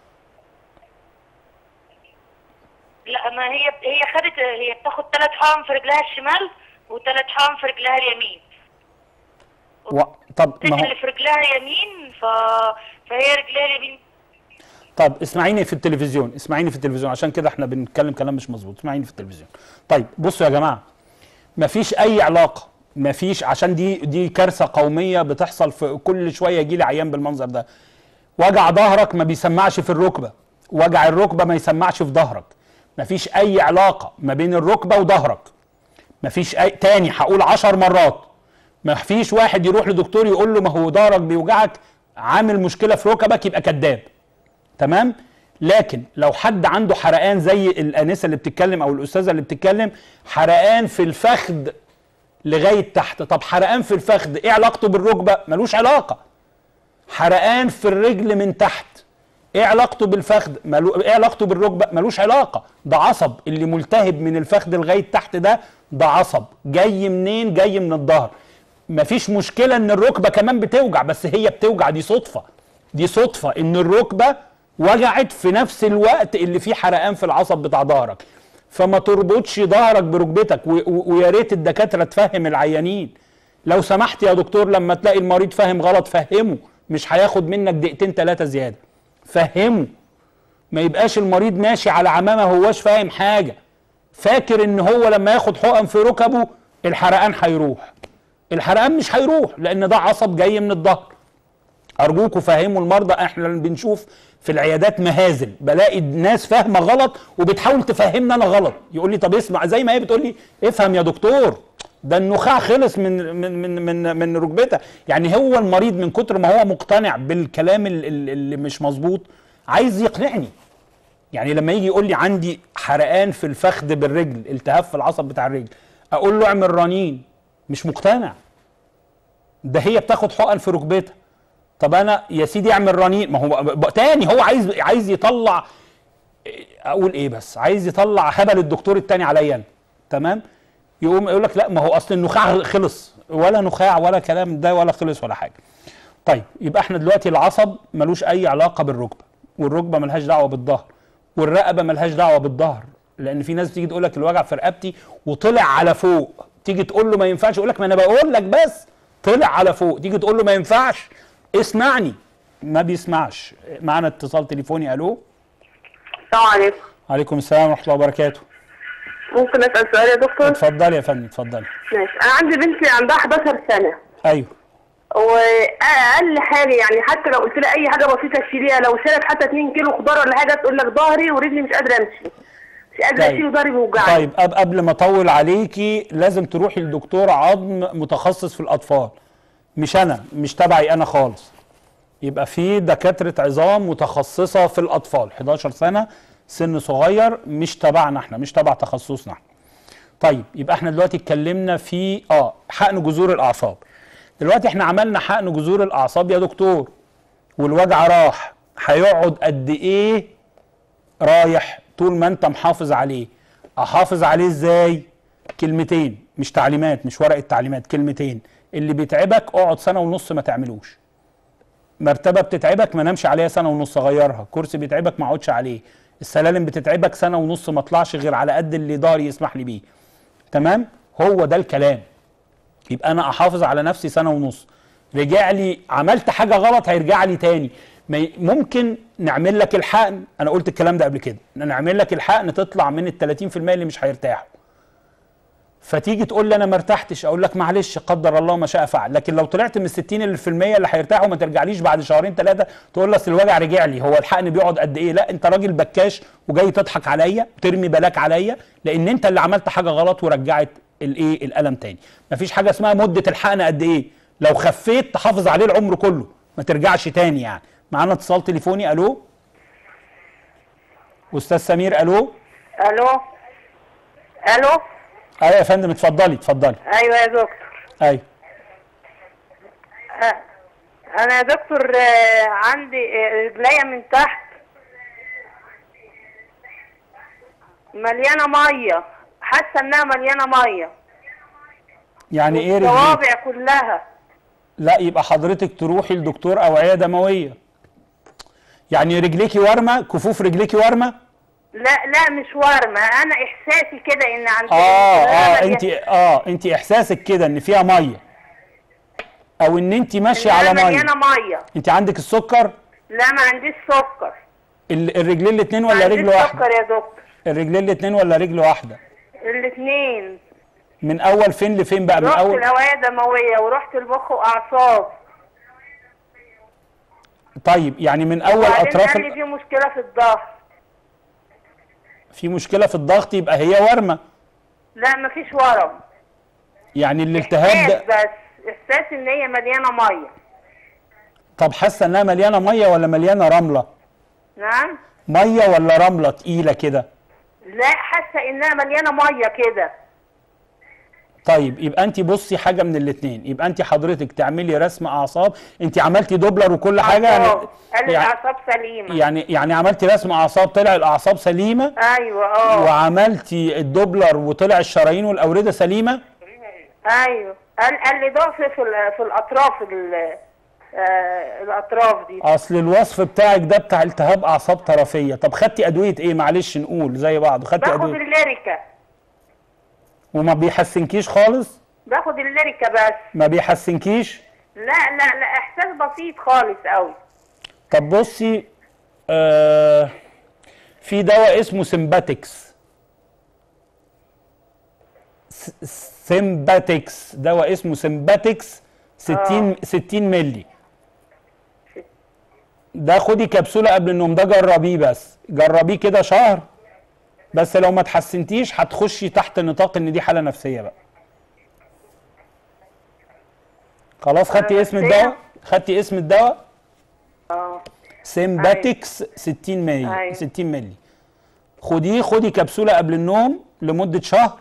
Speaker 4: لا ما هي هي خدت هي بتاخد ثلاث حقن في رجلها الشمال وثلاث حقن في رجلها اليمين
Speaker 1: و... طب ما
Speaker 4: الرجل
Speaker 1: هو
Speaker 4: اللي في رجلها يمين ف... فهي رجلها اليمين
Speaker 1: طب اسمعيني في التلفزيون اسمعيني في التلفزيون عشان كده احنا بنتكلم كلام مش مظبوط اسمعيني في التلفزيون طيب بصوا يا جماعه مفيش اي علاقه مفيش عشان دي دي كارثه قوميه بتحصل في كل شويه يجي لي عيان بالمنظر ده وجع ظهرك ما بيسمعش في الركبه وجع الركبه ما يسمعش في ظهرك مفيش اي علاقه ما بين الركبه وظهرك مفيش اي تاني هقول عشر مرات مفيش واحد يروح لدكتور يقول له ما هو ظهرك بيوجعك عامل مشكله في ركبك يبقى كذاب تمام لكن لو حد عنده حرقان زي الانسه اللي بتتكلم او الاستاذه اللي بتتكلم حرقان في الفخذ لغايه تحت طب حرقان في الفخذ ايه علاقته بالركبه ملوش علاقه حرقان في الرجل من تحت ايه علاقته بالفخذ ملو... ايه علاقته بالركبه ملوش علاقه ده عصب اللي ملتهب من الفخذ لغايه تحت ده ده عصب جاي منين جاي من الظهر مفيش مشكله ان الركبه كمان بتوجع بس هي بتوجع دي صدفه دي صدفه ان الركبه وجعت في نفس الوقت اللي فيه حرقان في العصب بتاع ظهرك فما تربطش ظهرك بركبتك و- و- ويا ريت الدكاتره تفهم العيانين لو سمحت يا دكتور لما تلاقي المريض فاهم غلط فهمه مش هياخد منك دقيقتين ثلاثه زياده فهمه ما يبقاش المريض ماشي على عمامه هواش فاهم حاجه فاكر ان هو لما ياخد حقن في ركبه الحرقان هيروح الحرقان مش هيروح لان ده عصب جاي من الظهر ارجوكوا فهموا المرضى احنا بنشوف في العيادات مهازل بلاقي الناس فاهمه غلط وبتحاول تفهمني انا غلط يقول لي طب اسمع زي ما هي بتقول لي افهم يا دكتور ده النخاع خلص من من من من, من ركبتها يعني هو المريض من كتر ما هو مقتنع بالكلام ال- ال- اللي مش مظبوط عايز يقنعني يعني لما يجي يقول لي عندي حرقان في الفخذ بالرجل التهاب في العصب بتاع الرجل اقول له اعمل رنين مش مقتنع ده هي بتاخد حقن في ركبتها طب انا يا سيدي اعمل رنين ما هو ب- تاني هو عايز عايز يطلع اقول ايه بس عايز يطلع هبل الدكتور التاني عليا انا تمام يقوم يقول لك لا ما هو اصل النخاع خلص ولا نخاع ولا كلام ده ولا خلص ولا حاجه طيب يبقى احنا دلوقتي العصب ملوش اي علاقه بالركبه والركبه ملهاش دعوه بالظهر والرقبه ملهاش دعوه بالظهر لان في ناس بتيجي تقول لك الوجع في رقبتي وطلع على فوق تيجي تقول له ما ينفعش يقول لك ما انا بقول لك بس طلع على فوق تيجي تقول له ما ينفعش اسمعني ما بيسمعش معانا اتصال تليفوني الو
Speaker 5: السلام عليكم
Speaker 1: عليكم السلام ورحمه الله وبركاته
Speaker 5: ممكن اسال سؤال يا دكتور
Speaker 1: اتفضلي يا فندم اتفضلي
Speaker 5: ماشي انا عندي بنتي عندها 11 سنه
Speaker 1: ايوه
Speaker 5: واقل حاجه يعني حتى لو قلت لها اي حاجه بسيطه تشيليها لو شالت حتى 2 كيلو خضار ولا حاجه تقول لك ظهري ورجلي مش قادره امشي مش قادره
Speaker 1: طيب.
Speaker 5: اشيل وظهري بيوجعني
Speaker 1: طيب قب- قبل ما اطول عليكي لازم تروحي لدكتور عظم متخصص في الاطفال مش انا مش تبعي انا خالص يبقى في دكاتره عظام متخصصه في الاطفال 11 سنه سن صغير مش تبعنا احنا مش تبع تخصصنا احنا طيب يبقى احنا دلوقتي اتكلمنا في اه حقن جذور الاعصاب دلوقتي احنا عملنا حقن جذور الاعصاب يا دكتور والوجع راح هيقعد قد ايه رايح طول ما انت محافظ عليه احافظ عليه ازاي كلمتين مش تعليمات مش ورقه تعليمات كلمتين اللي بيتعبك اقعد سنه ونص ما تعملوش مرتبه بتتعبك ما نامش عليها سنه ونص غيرها كرسي بيتعبك ما اقعدش عليه السلالم بتتعبك سنه ونص ما اطلعش غير على قد اللي ضهري يسمح لي بيه تمام هو ده الكلام يبقى انا احافظ على نفسي سنه ونص رجع لي عملت حاجه غلط هيرجع لي تاني ما ي- ممكن نعمل لك الحقن انا قلت الكلام ده قبل كده نعمل لك الحقن تطلع من ال 30% اللي مش هيرتاحوا فتيجي تقول لي انا ما ارتحتش اقول لك معلش قدر الله ما شاء فعل لكن لو طلعت من ال 60 اللي في المية اللي هيرتاحوا ما ترجعليش بعد شهرين ثلاثه تقول لي اصل الوجع رجع لي هو الحقن بيقعد قد ايه لا انت راجل بكاش وجاي تضحك عليا وترمي بلاك عليا لان انت اللي عملت حاجه غلط ورجعت الايه الالم تاني مفيش حاجه اسمها مده الحقن قد ايه لو خفيت تحافظ عليه العمر كله ما ترجعش تاني يعني معانا اتصال تليفوني الو استاذ سمير الو
Speaker 5: الو الو
Speaker 1: ايوه يا فندم اتفضلي اتفضلي
Speaker 5: ايوه يا دكتور
Speaker 1: ايوه
Speaker 5: آه، انا يا دكتور آه، عندي آه، رجليا من تحت مليانه ميه حاسه انها مليانه ميه
Speaker 1: يعني ايه رجليك
Speaker 5: الصوابع كلها
Speaker 1: لا يبقى حضرتك تروحي لدكتور اوعيه دمويه يعني رجليكي ورمه كفوف رجليكي ورمه
Speaker 5: لا لا مش ورمه انا احساسي كده ان عندي
Speaker 1: اه اه
Speaker 5: مليانة-
Speaker 1: انت اه انت احساسك كده ان فيها ميه او ان انت ماشيه
Speaker 5: إنها
Speaker 1: على ميه
Speaker 5: مليانه ميه
Speaker 1: انت عندك السكر
Speaker 5: لا ما عنديش سكر
Speaker 1: ال- الرجلين الاثنين
Speaker 5: ما
Speaker 1: ولا
Speaker 5: عنديش
Speaker 1: رجل واحده
Speaker 5: سكر يا دكتور
Speaker 1: الرجلين الاثنين ولا رجل واحده
Speaker 5: الاثنين
Speaker 1: من اول فين لفين بقى من
Speaker 5: رحت
Speaker 1: اول
Speaker 5: الاوعيه الدمويه ورحت المخ واعصاب
Speaker 1: طيب يعني من اول
Speaker 5: وبعدين
Speaker 1: اطراف
Speaker 5: قال لي
Speaker 1: ال-
Speaker 5: في مشكله في الظهر
Speaker 1: في مشكله في الضغط يبقى هي ورمه
Speaker 5: لا مفيش ورم
Speaker 1: يعني الالتهاب
Speaker 5: احساس
Speaker 1: ده
Speaker 5: بس احساس ان هي مليانه ميه
Speaker 1: طب حاسه انها مليانه ميه ولا مليانه رمله
Speaker 6: نعم
Speaker 1: ميه ولا رمله تقيله كده
Speaker 6: لا حاسه انها مليانه ميه كده
Speaker 1: طيب يبقى انت بصي حاجه من الاثنين يبقى انت حضرتك تعملي رسم اعصاب انت عملتي دوبلر وكل حاجه يعني
Speaker 6: آه، قال لي
Speaker 1: يعني
Speaker 6: الاعصاب سليمه
Speaker 1: يعني يعني عملتي رسم اعصاب طلع الاعصاب سليمه
Speaker 6: ايوه اه
Speaker 1: وعملتي الدوبلر وطلع الشرايين والاورده سليمه
Speaker 6: ايوه قال قال لي ضعف في ال- في الاطراف ال- آه، الاطراف دي
Speaker 1: اصل الوصف بتاعك ده بتاع التهاب اعصاب طرفيه طب خدتي ادويه ايه معلش نقول زي بعض خدتي
Speaker 6: باخد
Speaker 1: ادويه
Speaker 6: الليريكا
Speaker 1: وما بيحسنكيش خالص
Speaker 6: باخد الليريكا بس
Speaker 1: ما بيحسنكيش
Speaker 6: لا لا لا احساس بسيط خالص قوي
Speaker 1: طب بصي آه في دواء اسمه سيمباتكس س- سيمباتكس دواء اسمه سيمباتكس 60 60 مللي ده خدي كبسوله قبل النوم ده جربيه بس جربيه كده شهر بس لو ما تحسنتيش هتخشي تحت نطاق ان دي حاله نفسيه بقى خلاص خدتي اسم
Speaker 6: نفسية؟
Speaker 1: الدواء خدتي اسم الدواء
Speaker 6: اه
Speaker 1: سيمباتكس 60 مللي
Speaker 6: أيوة.
Speaker 1: 60 مللي خديه خدي كبسوله قبل النوم لمده شهر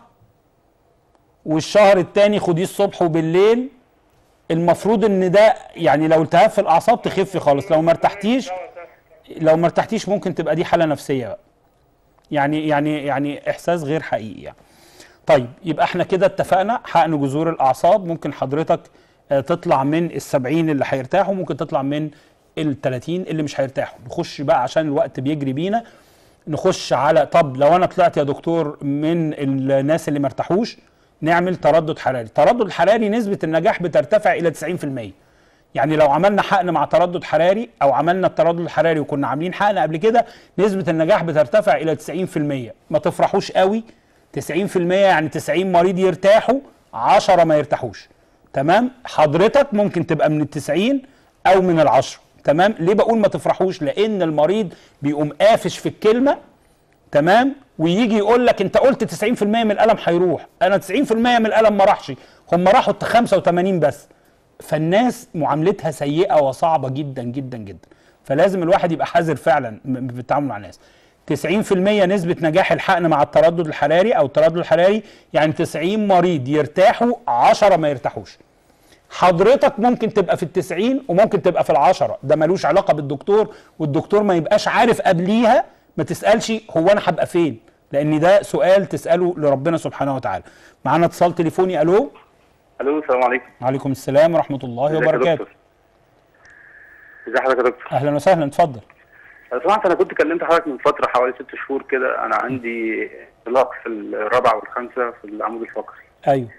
Speaker 1: والشهر التاني خديه الصبح وبالليل المفروض ان ده يعني لو التهاب في الاعصاب تخفي خالص لو ما ارتحتيش لو ما ارتحتيش ممكن تبقى دي حاله نفسيه بقى يعني يعني يعني احساس غير حقيقي يعني طيب يبقى احنا كده اتفقنا حقن جذور الاعصاب ممكن حضرتك آه، تطلع من السبعين اللي هيرتاحوا ممكن تطلع من التلاتين اللي مش هيرتاحوا نخش بقى عشان الوقت بيجري بينا نخش على طب لو انا طلعت يا دكتور من الناس اللي مرتاحوش نعمل تردد حراري التردد الحراري نسبة النجاح بترتفع الى 90% يعني لو عملنا حقن مع تردد حراري او عملنا التردد الحراري وكنا عاملين حقن قبل كده نسبة النجاح بترتفع الى 90% ما تفرحوش قوي 90% يعني 90 مريض يرتاحوا 10 ما يرتاحوش تمام حضرتك ممكن تبقى من التسعين او من العشرة تمام ليه بقول ما تفرحوش لان المريض بيقوم قافش في الكلمة تمام ويجي يقول لك انت قلت 90% من الالم هيروح انا 90% من الالم ما راحش هم راحوا 85 بس فالناس معاملتها سيئه وصعبه جدا جدا جدا فلازم الواحد يبقى حذر فعلا م- في التعامل مع الناس 90% نسبة نجاح الحقن مع التردد الحراري أو التردد الحراري يعني 90 مريض يرتاحوا 10 ما يرتاحوش حضرتك ممكن تبقى في التسعين وممكن تبقى في العشرة ده ملوش علاقة بالدكتور والدكتور ما يبقاش عارف قبليها ما تسألش هو أنا هبقى فين لأن ده سؤال تسأله لربنا سبحانه وتعالى معانا اتصال تليفوني ألو
Speaker 7: الو السلام عليكم
Speaker 1: وعليكم السلام ورحمة الله
Speaker 7: ازيك يا
Speaker 1: وبركاته
Speaker 7: دكتور؟ ازي حضرتك يا دكتور
Speaker 1: أهلا وسهلا اتفضل
Speaker 7: لو سمحت انا كنت كلمت حضرتك من فتره حوالي ست شهور كده انا عندي انطلاق في الرابعه والخامسه في العمود الفقري
Speaker 1: أيوه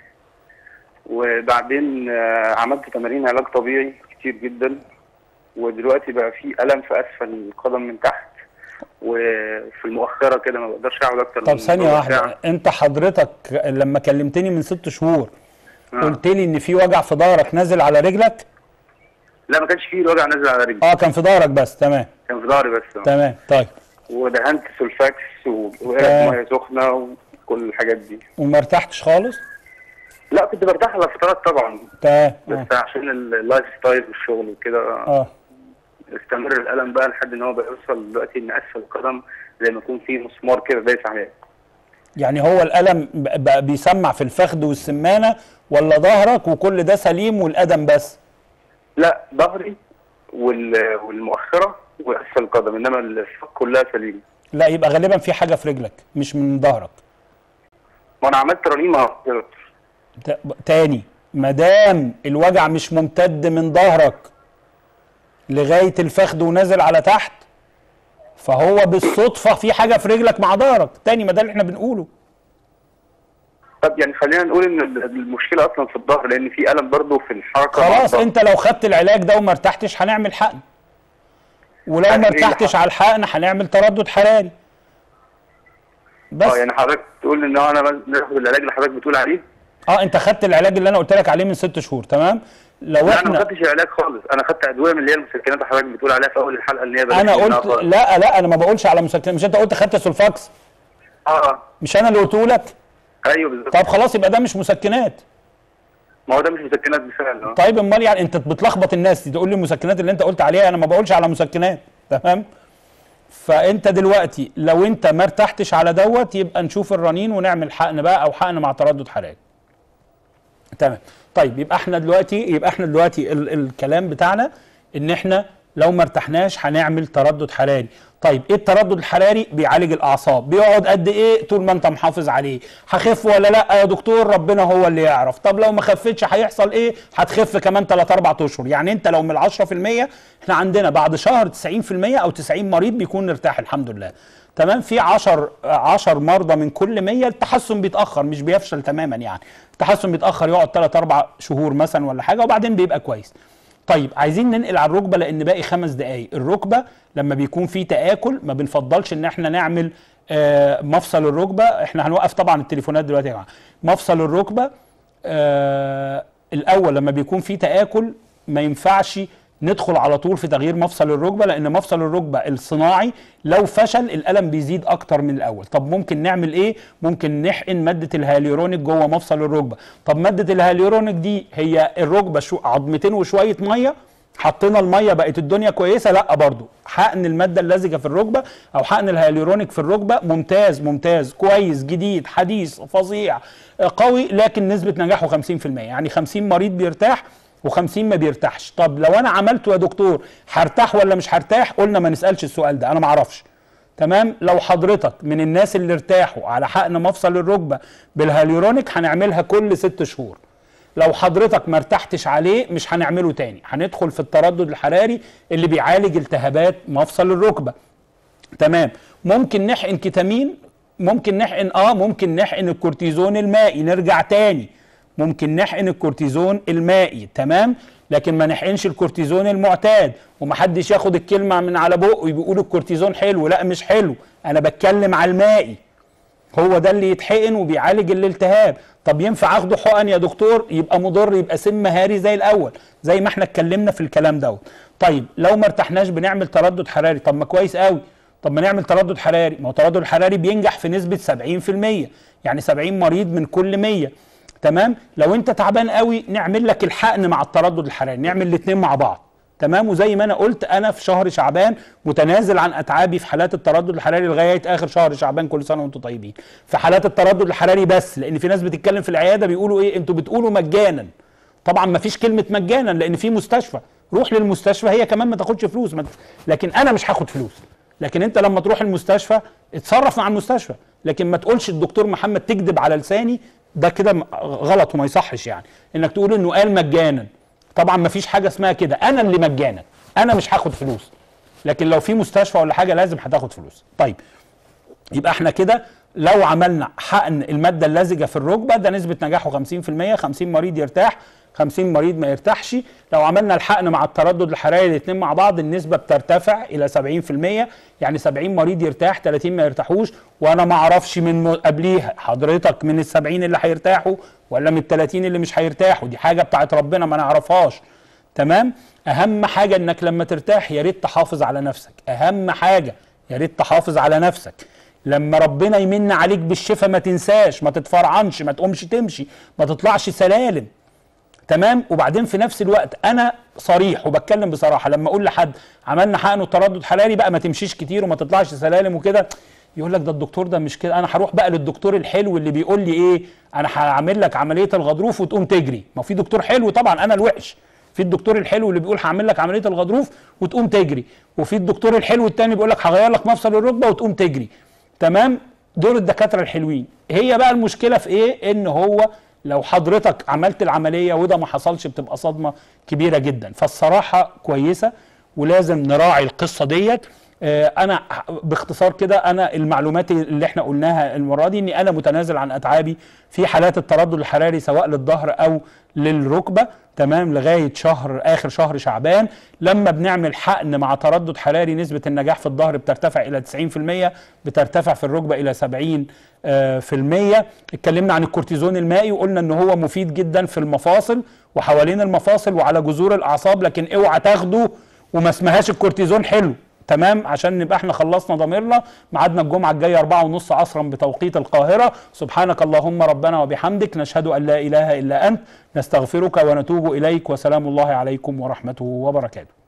Speaker 7: وبعدين آه، عملت تمارين علاج طبيعي كتير جدا ودلوقتي بقى في الم في اسفل القدم من تحت وفي المؤخره كده ما بقدرش اقعد اكتر
Speaker 1: طب
Speaker 7: من
Speaker 1: ثانية
Speaker 7: ربع
Speaker 1: واحدة
Speaker 7: ساعة.
Speaker 1: أنت حضرتك لما كلمتني من ست شهور
Speaker 7: آه.
Speaker 1: قلت لي إن في وجع في ظهرك نازل على رجلك
Speaker 7: لا ما كانش فيه وجع نازل على رجلي
Speaker 1: اه كان في ظهرك بس تمام
Speaker 7: كان في ظهري بس
Speaker 1: تمام طيب
Speaker 7: ودهنت سولفاكس
Speaker 1: آه.
Speaker 7: وقعت ميه سخنه وكل الحاجات دي
Speaker 1: وما ارتحتش خالص
Speaker 7: لا كنت برتاح على فترات طبعا
Speaker 1: تمام
Speaker 7: بس
Speaker 1: آه.
Speaker 7: عشان ال- اللايف ستايل والشغل وكده
Speaker 1: اه
Speaker 7: استمر الالم بقى لحد ان هو بقى يوصل دلوقتي ان اسفل القدم زي ما يكون في مسمار كده دايس عليه
Speaker 1: يعني هو الألم ب- بقى بيسمع في الفخذ والسمانة ولا ظهرك وكل ده سليم والقدم بس
Speaker 7: لا ظهري وال- والمؤخره واسفل القدم انما الفك كلها سليمه
Speaker 1: لا يبقى غالبا في حاجة في رجلك مش من ظهرك
Speaker 7: ما انا عملت رنيمه يا دكتور.
Speaker 1: ت- تاني مادام الوجع مش ممتد من ظهرك لغاية الفخذ ونازل على تحت فهو بالصدفة في حاجة في رجلك مع ظهرك تاني ما ده اللي احنا بنقوله
Speaker 7: طب يعني خلينا نقول ان ال- المشكله اصلا في الظهر لان في الم برضه في الحركه مع
Speaker 1: خلاص
Speaker 7: الظهر.
Speaker 1: انت لو خدت العلاج ده وما ارتحتش هنعمل حقن ولو
Speaker 7: يعني
Speaker 1: ما
Speaker 7: ايه
Speaker 1: ارتحتش
Speaker 7: الحقن؟
Speaker 1: على الحقن هنعمل تردد حراري بس
Speaker 7: اه يعني حضرتك تقول ان انا ناخد العلاج اللي حضرتك بتقول عليه
Speaker 1: اه انت خدت العلاج اللي انا قلت لك عليه من ست شهور تمام لو
Speaker 7: لا انا ما
Speaker 1: احنا
Speaker 7: خدتش العلاج خالص انا خدت ادويه من اللي هي المسكنات اللي حضرتك بتقول عليها في اول الحلقه اللي هي
Speaker 1: انا
Speaker 7: بلاش منها
Speaker 1: قلت
Speaker 7: خالص.
Speaker 1: لا لا انا ما بقولش على مسكنات مش انت قلت خدت سولفاكس
Speaker 7: اه اه
Speaker 1: مش انا اللي قلته لك
Speaker 7: ايوه بالظبط
Speaker 1: طب خلاص يبقى ده مش مسكنات
Speaker 7: ما هو ده مش مسكنات بالفعل اه
Speaker 1: طيب امال يعني انت بتلخبط الناس دي تقول لي المسكنات اللي انت قلت عليها انا ما بقولش على مسكنات تمام فانت دلوقتي لو انت ما ارتحتش على دوت يبقى نشوف الرنين ونعمل حقن بقى او حقن مع تردد حراري تمام طيب يبقى احنا دلوقتي يبقى احنا دلوقتي ال الكلام بتاعنا ان احنا لو ما ارتحناش هنعمل تردد حراري طيب ايه التردد الحراري بيعالج الاعصاب بيقعد قد ايه طول ما انت محافظ عليه هخف ولا لا يا دكتور ربنا هو اللي يعرف طب لو ما خفتش هيحصل ايه هتخف كمان 3 4 اشهر يعني انت لو من ال 10% احنا عندنا بعد شهر 90% او 90 مريض بيكون ارتاح الحمد لله تمام في 10 10 مرضى من كل 100 التحسن بيتاخر مش بيفشل تماما يعني التحسن بيتاخر يقعد 3 4 شهور مثلا ولا حاجه وبعدين بيبقى كويس طيب عايزين ننقل على الركبه لان باقي خمس دقائق الركبه لما بيكون في تاكل ما بنفضلش ان احنا نعمل آه مفصل الركبه احنا هنوقف طبعا التليفونات دلوقتي يا جماعه مفصل الركبه آه الاول لما بيكون في تاكل ما ينفعش ندخل على طول في تغيير مفصل الركبه لان مفصل الركبه الصناعي لو فشل الالم بيزيد اكتر من الاول طب ممكن نعمل ايه ممكن نحقن ماده الهاليورونيك جوه مفصل الركبه طب ماده الهاليورونيك دي هي الركبه شو عظمتين وشويه ميه حطينا الميه بقت الدنيا كويسه لا برضو حقن الماده اللزجه في الركبه او حقن الهاليورونيك في الركبه ممتاز ممتاز كويس جديد حديث فظيع قوي لكن نسبه نجاحه 50% يعني 50 مريض بيرتاح و50 ما بيرتاحش طب لو انا عملته يا دكتور هرتاح ولا مش هرتاح قلنا ما نسالش السؤال ده انا ما اعرفش تمام لو حضرتك من الناس اللي ارتاحوا على حقن مفصل الركبه بالهاليورونيك هنعملها كل ست شهور لو حضرتك ما ارتحتش عليه مش هنعمله تاني هندخل في التردد الحراري اللي بيعالج التهابات مفصل الركبه تمام ممكن نحقن كتامين ممكن نحقن اه ممكن نحقن الكورتيزون المائي نرجع تاني ممكن نحقن الكورتيزون المائي تمام لكن ما نحقنش الكورتيزون المعتاد ومحدش ياخد الكلمه من على بقه بيقول الكورتيزون حلو لا مش حلو انا بتكلم على المائي هو ده اللي يتحقن وبيعالج الالتهاب طب ينفع اخده حقن يا دكتور يبقى مضر يبقى سم هاري زي الاول زي ما احنا اتكلمنا في الكلام دوت طيب لو ما ارتحناش بنعمل تردد حراري طب ما كويس قوي طب ما نعمل تردد حراري ما هو التردد الحراري بينجح في نسبه 70% يعني 70 مريض من كل 100 تمام لو انت تعبان قوي نعمل لك الحقن مع التردد الحراري نعمل الاثنين مع بعض تمام وزي ما انا قلت انا في شهر شعبان متنازل عن اتعابي في حالات التردد الحراري لغايه اخر شهر شعبان كل سنه وانتم طيبين في حالات التردد الحراري بس لان في ناس بتتكلم في العياده بيقولوا ايه انتوا بتقولوا مجانا طبعا ما فيش كلمه مجانا لان في مستشفى روح للمستشفى هي كمان ما تاخدش فلوس ما لكن انا مش هاخد فلوس لكن انت لما تروح المستشفى اتصرف مع المستشفى لكن ما تقولش الدكتور محمد تكذب على لساني ده كده غلط وما يصحش يعني انك تقول انه قال مجانا طبعا ما فيش حاجه اسمها كده انا اللي مجانا انا مش هاخد فلوس لكن لو في مستشفى ولا حاجه لازم هتاخد فلوس طيب يبقى احنا كده لو عملنا حقن الماده اللزجه في الركبه ده نسبه نجاحه 50% 50 مريض يرتاح 50 مريض ما يرتاحش لو عملنا الحقن مع التردد الحراري الاثنين مع بعض النسبه بترتفع الى 70% يعني 70 مريض يرتاح 30 ما يرتاحوش وانا ما اعرفش من قبليها حضرتك من ال 70 اللي هيرتاحوا ولا من ال 30 اللي مش هيرتاحوا دي حاجه بتاعت ربنا ما نعرفهاش تمام اهم حاجه انك لما ترتاح يا ريت تحافظ على نفسك اهم حاجه يا ريت تحافظ على نفسك لما ربنا يمن عليك بالشفاء ما تنساش ما تتفرعنش ما تقومش تمشي ما تطلعش سلالم تمام وبعدين في نفس الوقت انا صريح وبتكلم بصراحه لما اقول لحد عملنا حقن وتردد حراري بقى ما تمشيش كتير وما تطلعش سلالم وكده يقول لك ده الدكتور ده مش كده انا هروح بقى للدكتور الحلو اللي بيقول لي ايه انا هعمل لك عمليه الغضروف وتقوم تجري ما في دكتور حلو طبعا انا الوحش في الدكتور الحلو اللي بيقول هعمل لك عمليه الغضروف وتقوم تجري وفي الدكتور الحلو التاني بيقول لك هغير لك مفصل الركبه وتقوم تجري تمام دول الدكاتره الحلوين هي بقى المشكله في ايه ان هو لو حضرتك عملت العمليه وده ما حصلش بتبقى صدمه كبيره جدا فالصراحه كويسه ولازم نراعي القصه ديت آه انا باختصار كده انا المعلومات اللي احنا قلناها المره دي اني انا متنازل عن اتعابي في حالات التردد الحراري سواء للظهر او للركبه تمام لغايه شهر اخر شهر شعبان لما بنعمل حقن مع تردد حراري نسبه النجاح في الظهر بترتفع الى 90% بترتفع في الركبه الى 70 آه في المية اتكلمنا عن الكورتيزون المائي وقلنا ان هو مفيد جدا في المفاصل وحوالين المفاصل وعلى جذور الاعصاب لكن اوعى تاخده وما اسمهاش الكورتيزون حلو تمام عشان نبقى احنا خلصنا ضميرنا ميعادنا الجمعه الجايه أربعة ونص عصرا بتوقيت القاهره سبحانك اللهم ربنا وبحمدك نشهد ان لا اله الا انت نستغفرك ونتوب اليك وسلام الله عليكم ورحمته وبركاته